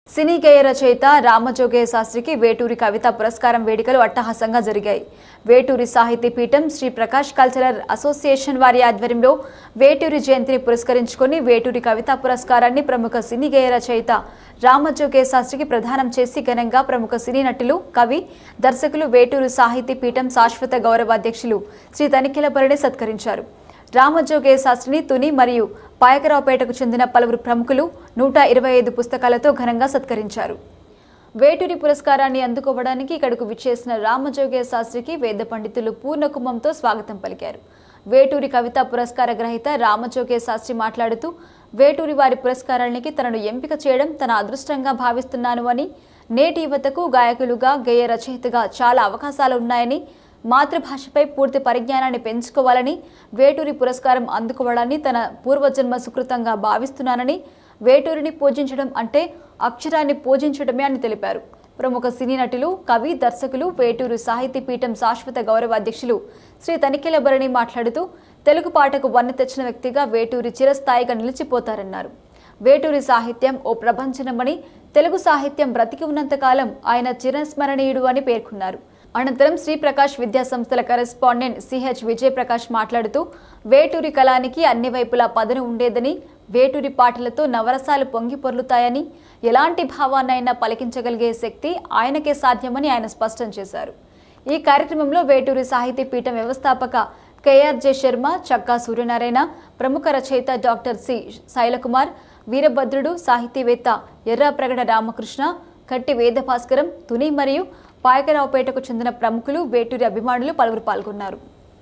సినీ గేయ రచయిత రామజోగయ్య శాస్త్రికి వేటూరి కవిత పురస్కారం వేడుకలు అట్టహాసంగా జరిగాయి వేటూరి సాహితీ పీఠం శ్రీ ప్రకాష్ కల్చరల్ అసోసియేషన్ వారి ఆధ్వర్యంలో వేటూరి జయంతిని పురస్కరించుకొని వేటూరి కవితా పురస్కారాన్ని ప్రముఖ సినీ గేయ రచయిత రామజోగయ్య శాస్త్రికి ప్రదానం చేసి ఘనంగా ప్రముఖ సినీ నటులు కవి దర్శకులు వేటూరి సాహితీ పీఠం శాశ్వత గౌరవ అధ్యక్షులు శ్రీ తనిఖీలభరణి సత్కరించారు రామజోగయ్య శాస్త్రిని తుని మరియు పాయకరావుపేటకు చెందిన పలువురు ప్రముఖులు నూట ఇరవై ఐదు పుస్తకాలతో ఘనంగా సత్కరించారు వేటూరి పురస్కారాన్ని అందుకోవడానికి ఇక్కడకు విచ్చేసిన రామజోగయ్య శాస్త్రికి వేద పండితులు పూర్ణ కుంభంతో స్వాగతం పలికారు వేటూరి కవితా పురస్కార గ్రహీత రామజోగయ్య శాస్త్రి మాట్లాడుతూ వేటూరి వారి పురస్కారానికి తనను ఎంపిక చేయడం తన అదృష్టంగా భావిస్తున్నాను అని నేటి యువతకు గాయకులుగా గేయ రచయితగా చాలా అవకాశాలు ఉన్నాయని మాతృభాషపై పూర్తి పరిజ్ఞానాన్ని పెంచుకోవాలని వేటూరి పురస్కారం అందుకోవడాన్ని తన పూర్వజన్మ సుకృతంగా భావిస్తున్నానని వేటూరిని పూజించడం అంటే అక్షరాన్ని పూజించడమే అని తెలిపారు ప్రముఖ సినీ నటులు కవి దర్శకులు వేటూరు సాహితీ పీఠం శాశ్వత గౌరవ అధ్యక్షులు శ్రీ తనిఖీల భరణి మాట్లాడుతూ తెలుగు పాటకు వన్నె తెచ్చిన వ్యక్తిగా వేటూరి చిరస్థాయిగా నిలిచిపోతారన్నారు వేటూరి సాహిత్యం ఓ ప్రభంజనమని తెలుగు సాహిత్యం బ్రతికి ఉన్నంతకాలం ఆయన చిరస్మరణీయుడు అని పేర్కొన్నారు అనంతరం శ్రీ ప్రకాష్ విద్యా సంస్థల కరెస్పాండెంట్ సిహెచ్ విజయప్రకాష్ మాట్లాడుతూ వేటూరి కళానికి అన్ని వైపులా పదను ఉండేదని వేటూరి పాటలతో నవరసాలు పొంగి పొర్లుతాయని ఎలాంటి భావాన్నైనా పలికించగలిగే శక్తి ఆయనకే సాధ్యమని ఆయన స్పష్టం చేశారు ఈ కార్యక్రమంలో వేటూరి సాహితీ పీఠం వ్యవస్థాపక కేఆర్జే శర్మ చక్కా సూర్యనారాయణ ప్రముఖ రచయిత డాక్టర్ సి శైలకుమార్ వీరభద్రుడు సాహితీవేత్త ఎర్రాప్రగడ రామకృష్ణ కట్టి వేదభాస్కరం తుని మరియు పాయకరావుపేటకు చెందిన ప్రముఖులు వేటూరి అభిమానులు పలువురు పాల్గొన్నారు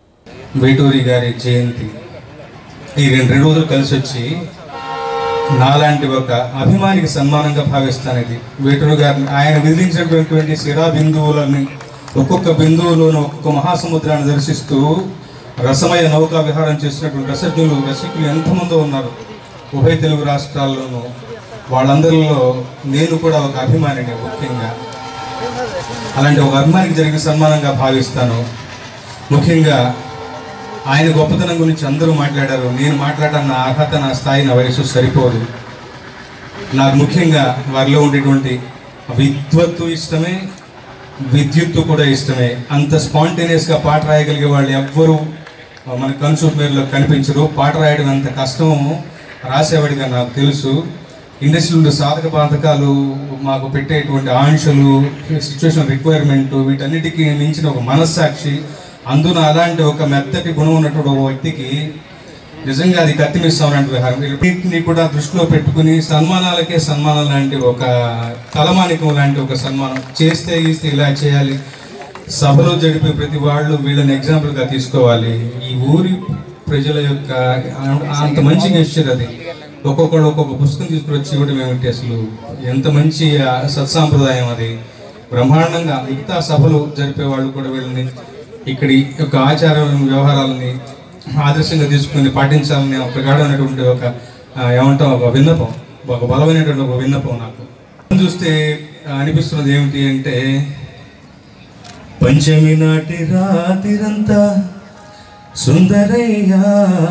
వేటూరి గారి జయంతి ఈ రెండు రెండు రోజులు కలిసి వచ్చి నాలాంటి ఒక అభిమానికి సన్మానంగా భావిస్తాను ఇది వేటూరు గారిని ఆయన విధించినటువంటి శిరా బిందువులని ఒక్కొక్క బిందువులోనూ ఒక్కొక్క మహాసముద్రాన్ని దర్శిస్తూ రసమయ నౌకా విహారం చేసినటువంటి రసజ్ఞులు రసికులు ఎంతమందో ఉన్నారు ఉభయ తెలుగు రాష్ట్రాల్లోనూ వాళ్ళందరిలో నేను కూడా ఒక అభిమానిని ముఖ్యంగా అలాంటి ఒక అభిమానికి జరిగిన సన్మానంగా భావిస్తాను ముఖ్యంగా ఆయన గొప్పతనం గురించి అందరూ మాట్లాడారు నేను మాట్లాడటానికి నా అర్హత నా స్థాయి నా వయసు సరిపోదు నాకు ముఖ్యంగా వారిలో ఉండేటువంటి విద్వత్తు ఇష్టమే విద్యుత్తు కూడా ఇష్టమే అంత స్పాంటేనియస్గా పాట రాయగలిగే వాళ్ళు ఎవ్వరూ మన కన్సూప్ మేరలో కనిపించరు పాట రాయడం అంత కష్టము రాసేవాడిగా నాకు తెలుసు ఇండస్ట్రీలో సాధక బాధకాలు మాకు పెట్టేటువంటి ఆంక్షలు సిచ్యువేషన్ రిక్వైర్మెంట్ వీటన్నిటికీ మించిన ఒక మనస్సాక్షి అందున అలాంటి ఒక మెత్తటి గుణం ఉన్నటువంటి ఒక వ్యక్తికి నిజంగా అది కత్తిమిస్తామన్నట్టు విహారం వీటిని కూడా దృష్టిలో పెట్టుకుని సన్మానాలకే సన్మానం లాంటి ఒక తలమానికం లాంటి ఒక సన్మానం చేస్తే గీస్తే ఇలా చేయాలి సభలో జరిపే ప్రతి వాళ్ళు వీళ్ళని ఎగ్జాంపుల్గా తీసుకోవాలి ఈ ఊరి ప్రజల యొక్క అంత మంచి గెస్చర్ అది ఒక్కొక్కడు ఒక్కొక్క పుస్తకం తీసుకుని ఇవ్వడం ఏమిటి అసలు ఎంత మంచి ఆ, సత్సాంప్రదాయం అది బ్రహ్మాండంగా మిగతా సభలు జరిపే వాళ్ళు కూడా వీళ్ళని ఇక్కడి యొక్క ఆచార వ్యవహారాలని ఆదర్శంగా తీసుకుని పాటించాలని ఒక ప్రగాఢమైనటువంటి ఒక ఆ, ఏమంటాం ఒక విన్నపం ఒక బలమైనటువంటి ఒక విన్నపం నాకు చూస్తే ఆ, అనిపిస్తున్నది ఏమిటి అంటే పంచమి నాటి రాతిరంతా సుందరయ్యా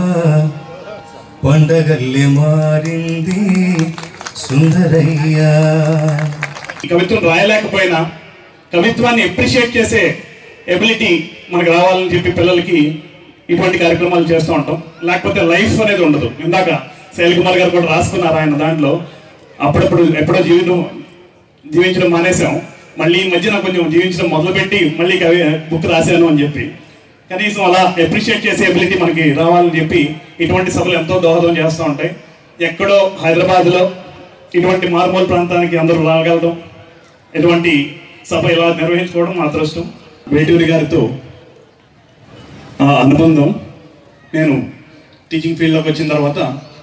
పండగల్లి మారింది సుందరయ్యా ఈ కవిత్వం రాయలేకపోయినా కవిత్వాన్ని ఎప్రిషియేట్ చేసే ఎబిలిటీ మనకు రావాలని చెప్పి పిల్లలకి ఇటువంటి కార్యక్రమాలు చేస్తూ ఉంటాం లేకపోతే లైఫ్ అనేది ఉండదు ఇందాక శైల్ కుమార్ గారు కూడా రాసుకున్నారు ఆయన దాంట్లో అప్పుడప్పుడు ఎప్పుడో జీవితం జీవించడం మానేశాం మళ్ళీ ఈ మధ్యన కొంచెం జీవించడం మొదలుపెట్టి మళ్ళీ కవి బుక్ రాశాను అని చెప్పి కనీసం అలా ఎప్రిషియేట్ చేసే ఎబిలిటీ మనకి రావాలని చెప్పి ఇటువంటి సభలు ఎంతో దోహదం చేస్తూ ఉంటాయి ఎక్కడో హైదరాబాద్లో ఇటువంటి మారుమూల ప్రాంతానికి అందరూ రాగలడం ఇటువంటి సభ ఇలా నిర్వహించుకోవడం మా అదృష్టం వేటూరి గారితో ఆ అనుబంధం నేను టీచింగ్ ఫీల్డ్లోకి వచ్చిన తర్వాత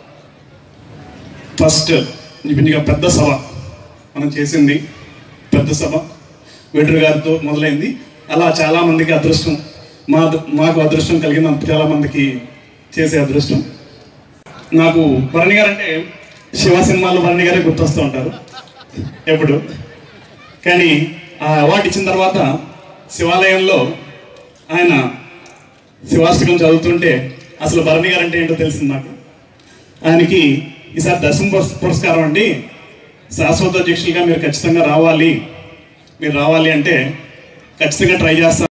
ఫస్ట్ నిజంగా పెద్ద సభ మనం చేసింది పెద్ద సభ వేటూరి గారితో మొదలైంది అలా చాలా మందికి అదృష్టం మా మాకు అదృష్టం కలిగిన చాలా మందికి చేసే అదృష్టం నాకు భరణి గారు అంటే శివ సినిమాలో భరణి గారే గుర్తొస్తూ ఉంటారు ఎప్పుడు కానీ ఆ అవార్డు ఇచ్చిన తర్వాత శివాలయంలో ఆయన శివాష్టకం చదువుతుంటే అసలు భరణి గారు అంటే ఏంటో తెలిసింది నాకు ఆయనకి ఈసారి దర్శన పురస్- పురస్కారం అండి శాశ్వత అధ్యక్షులుగా మీరు ఖచ్చితంగా రావాలి మీరు రావాలి అంటే ఖచ్చితంగా ట్రై చేస్తాను